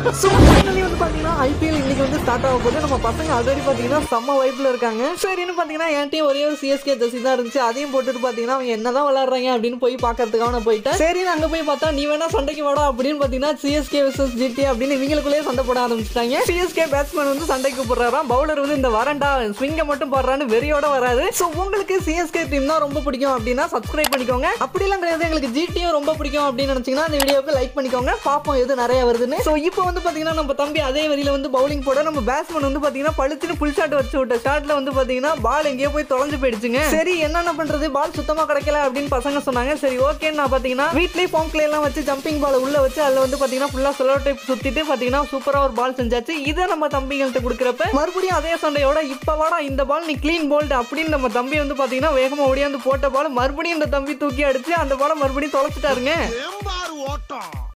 so finally வந்து பார்த்தீங்கன்னா IPL இன்னைக்கு வந்து ஸ்டார்ட் ஆக போது நம்ம பசங்க ஆல்ரெடி பார்த்தீங்கன்னா செம்ம வைப்பில் இருக்காங்க சரின்னு பார்த்தீங்கன்னா என்கிட்டயும் ஒரே ஒரு சிஎஸ்கே ஜெர்சி தான் இருந்துச்சு அதையும் போட்டுட்டு பார்த்தீங்கன்னா அவங்க என்னதான் விளாட்றாங்க அப்படின்னு போய் பார்க்கறதுக்காக நான் போயிட்டேன் சரின்னு அங்கே போய் பார்த்தா நீ வேணா சண்டைக்கு வாடா அப்படின்னு பார்த்தீங்கன்னா சிஎஸ்கே vs ஜிடி அப்படின்னு இவங்களுக்குள்ளேயே சண்டை போட ஆரம்பிச்சிட்டாங்க சிஎஸ்கே பேட்ஸ்மேன் வந்து சண்டைக்கு கூப்பிடுறாராம் பவுலர் வந்து இந்த வரண்டா ஸ்விங்கை மட்டும் போடுறான்னு வெறியோட வராது ஸோ உங்களுக்கு சிஎஸ்கே டீம் தான் ரொம்ப பிடிக்கும் அப்படின்னா சப்ஸ்கிரைப் பண்ணிக்கோங்க அப்படிலாம் கிடையாது எங்களுக்கு ஜிடியும் ரொம்ப பிடிக்கும் அப்படின்னு நினைச்சீங்கன்னா அந்த வீடியோக்கு லைக் பண்ணிக்கோங்க பார்ப்போம் எது நிறைய வருதுன்னு ஸோ இப்போ வந்து பார்த்தீங்கன்னா நம்ம தம்பி அதே வரியில வந்து பவுலிங் போட நம்ம பேட்ஸ்மேன் வந்து பார்த்தீங்கன்னா பழுத்துன்னு புல் ஷாட் வச்சு விட்ட ஷாட்ல வந்து பார்த்தீங்கன்னா பால் எங்கேயோ போய் தொலைஞ்சு போயிடுச்சுங்க சரி என்னென்ன பண்றது பால் சுத்தமா கிடைக்கல அப்படின்னு பசங்க சொன்னாங்க சரி ஓகேன்னு நான் பார்த்தீங்கன்னா வீட்லயே பம்ப் கிளே எல்லாம் வச்சு ஜம்பிங் பால் உள்ள வச்சு அதில் வந்து பார்த்தீங்கன்னா ஃபுல்லாக செலோ டைப் சுத்திட்டு பார்த்தீங்கன்னா சூப்பராக ஒரு பால் செஞ்சாச்சு இதை நம்ம தம்பிகள்கிட்ட கொடுக்குறப்ப மறுபடியும் அதே சண்டையோட இப்போ வாடா இந்த பால் நீ க்ளீன் போல்ட் அப்படின்னு நம்ம தம்பி வந்து பார்த்தீங்கன்னா வேகமாக ஓடியாந்து போட்ட பால் மறுபடியும் இந்த தம்பி தூக்கி அடிச்சு அந்த பாலை மறுபடியும் தொலைச்சிட்டாருங்க ஏம்பாரு ஓட்டம்